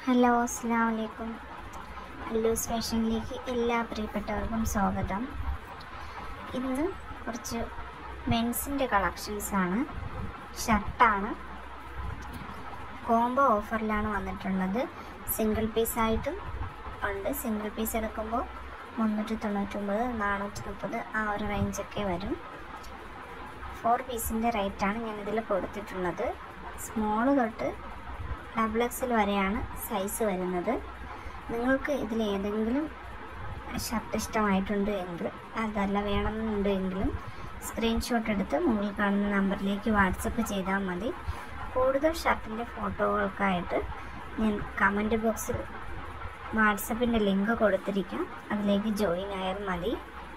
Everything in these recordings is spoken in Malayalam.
ഹലോ അസ്സാം വലൈക്കും അല്ലൂസ് ഫാഷനിലേക്ക് എല്ലാ പ്രിയപ്പെട്ടവർക്കും സ്വാഗതം ഇന്ന് കുറച്ച് മെൻസിൻ്റെ കളക്ഷൻസാണ് ഷർട്ടാണ് കോംബോ ഓഫറിലാണ് വന്നിട്ടുള്ളത് സിംഗിൾ പീസായിട്ടും ഉണ്ട് സിംഗിൾ പീസ് എടുക്കുമ്പോൾ മുന്നൂറ്റി തൊണ്ണൂറ്റൊമ്പത് നാനൂറ്റി മുപ്പത് ആ ഒരു റേഞ്ചൊക്കെ വരും ഫോർ പീസിൻ്റെ റേറ്റാണ് ഞാനിതിൽ കൊടുത്തിട്ടുള്ളത് സ്മോൾ തൊട്ട് ഡബിൾ എക്സൽ വരെയാണ് സൈസ് വരുന്നത് നിങ്ങൾക്ക് ഇതിൽ ഏതെങ്കിലും ഷർട്ട് ഇഷ്ടമായിട്ടുണ്ട് എങ്കിൽ അതല്ല വേണമെന്നുണ്ട് എങ്കിലും സ്ക്രീൻഷോട്ട് എടുത്ത് മുകളിൽ കാണുന്ന നമ്പറിലേക്ക് വാട്സപ്പ് ചെയ്താൽ മതി കൂടുതൽ ഷർട്ടിൻ്റെ ഫോട്ടോകൾക്കായിട്ട് ഞാൻ കമൻറ്റ് ബോക്സിൽ വാട്സപ്പിൻ്റെ ലിങ്ക് കൊടുത്തിരിക്കാം അതിലേക്ക് ജോയിൻ ആയാൽ മതി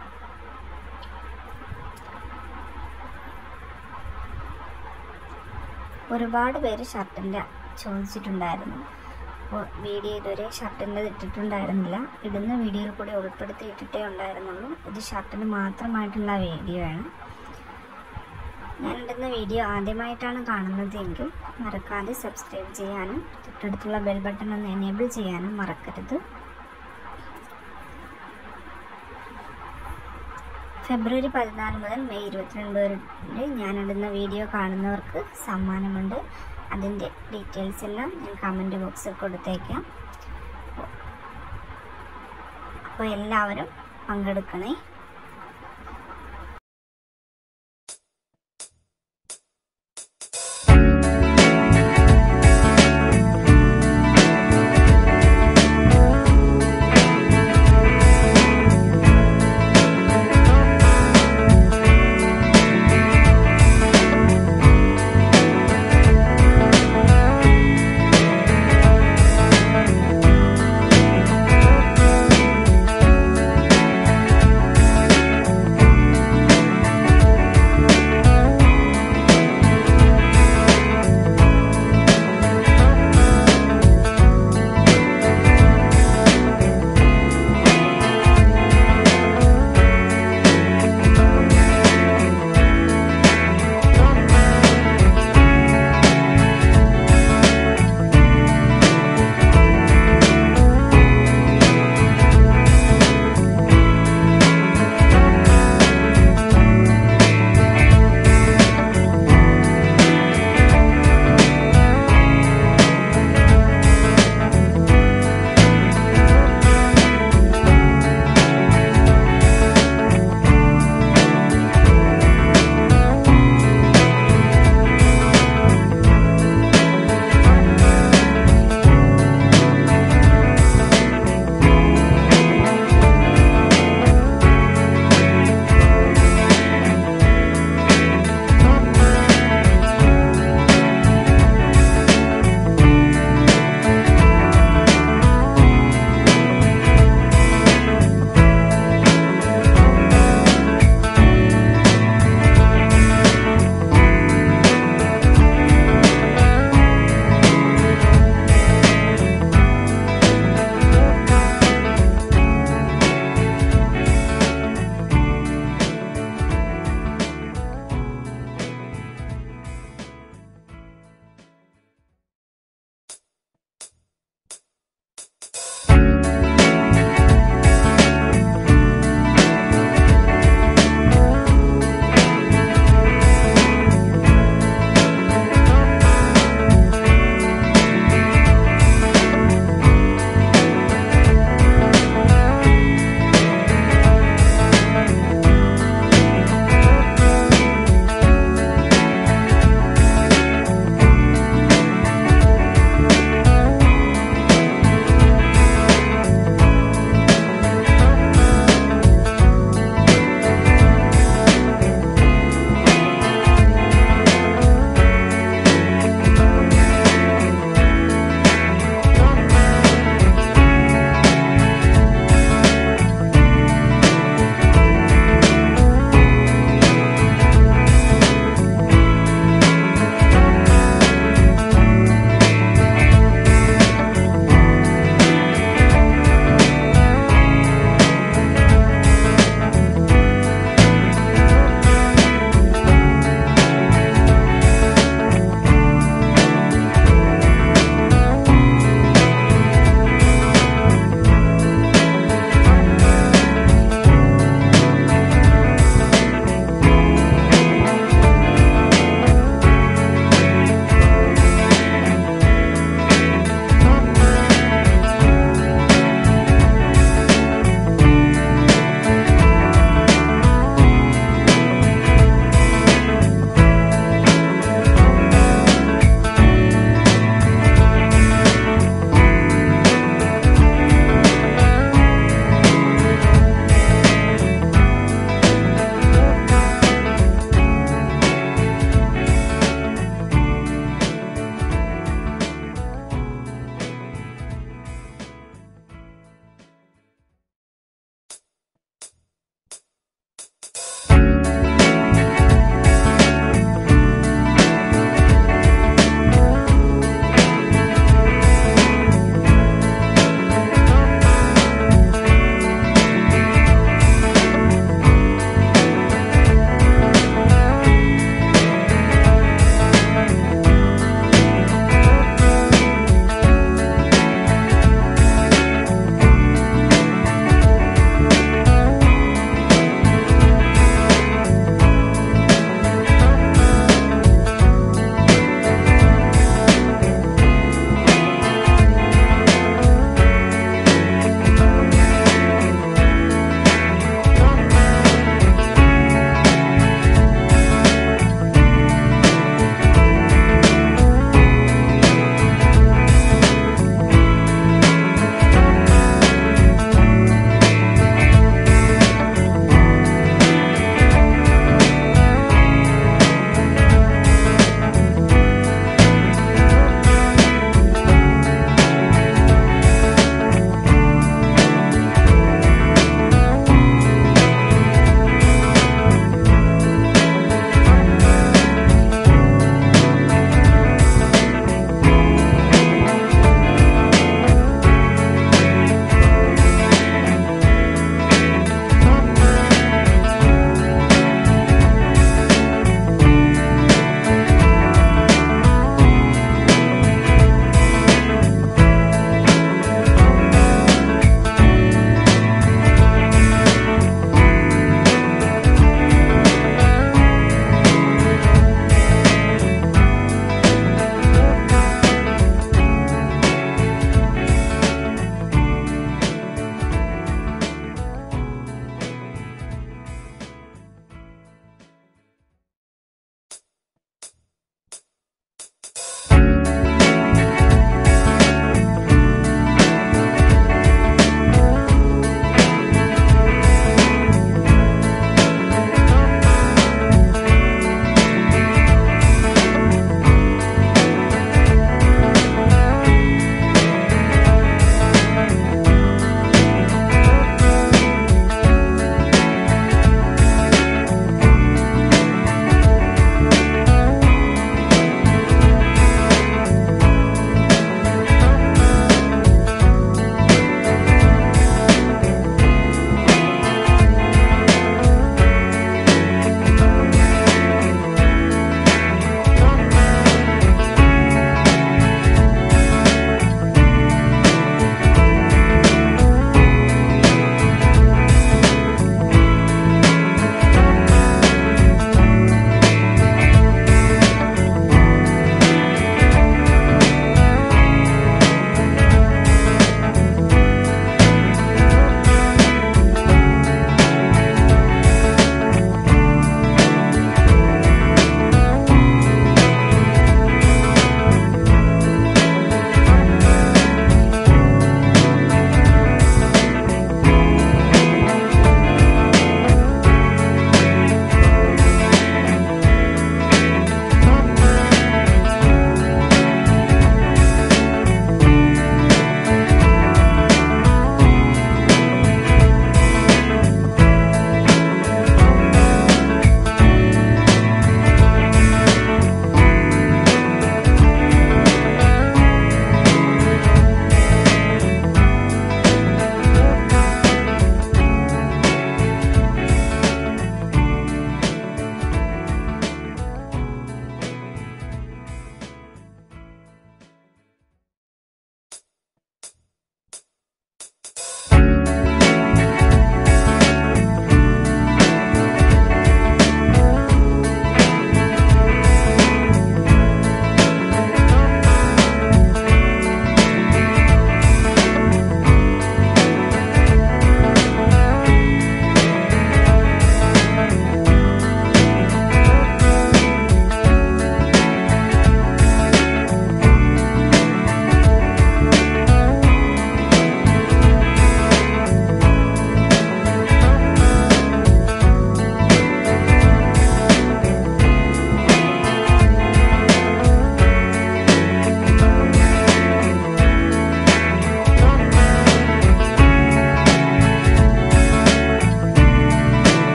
ഒരുപാട് പേര് ഷർട്ടിൻ്റെ ചോദിച്ചിട്ടുണ്ടായിരുന്നു അപ്പോൾ വീഡിയോ ഇതുവരെ ഷർട്ടിൻ്റെ ഇട്ടിട്ടുണ്ടായിരുന്നില്ല ഇടുന്ന വീഡിയോയിൽ കൂടി ഉൾപ്പെടുത്തി ഇട്ടിട്ടേ ഉണ്ടായിരുന്നുള്ളൂ ഇത് ഷർട്ടിന് മാത്രമായിട്ടുള്ള വീഡിയോ ആണ് ഞാൻ ഇടുന്ന വീഡിയോ ആദ്യമായിട്ടാണ് കാണുന്നതെങ്കിൽ മറക്കാതെ സബ്സ്ക്രൈബ് ചെയ്യാനും തൊട്ടടുത്തുള്ള ബെൽ ബട്ടൺ ഒന്ന് എനേബിൾ ചെയ്യാനും മറക്കരുത് ഫെബ്രുവരി പതിനാല് മുതൽ മെയ് ഇരുപത്തിരണ്ട് വരെ ഞാനിടുന്ന വീഡിയോ കാണുന്നവർക്ക് സമ്മാനമുണ്ട് അതിൻ്റെ ഡീറ്റെയിൽസ് എല്ലാം ഞാൻ കമൻറ്റ് ബോക്സിൽ കൊടുത്തേക്കാം അപ്പോൾ എല്ലാവരും പങ്കെടുക്കണേ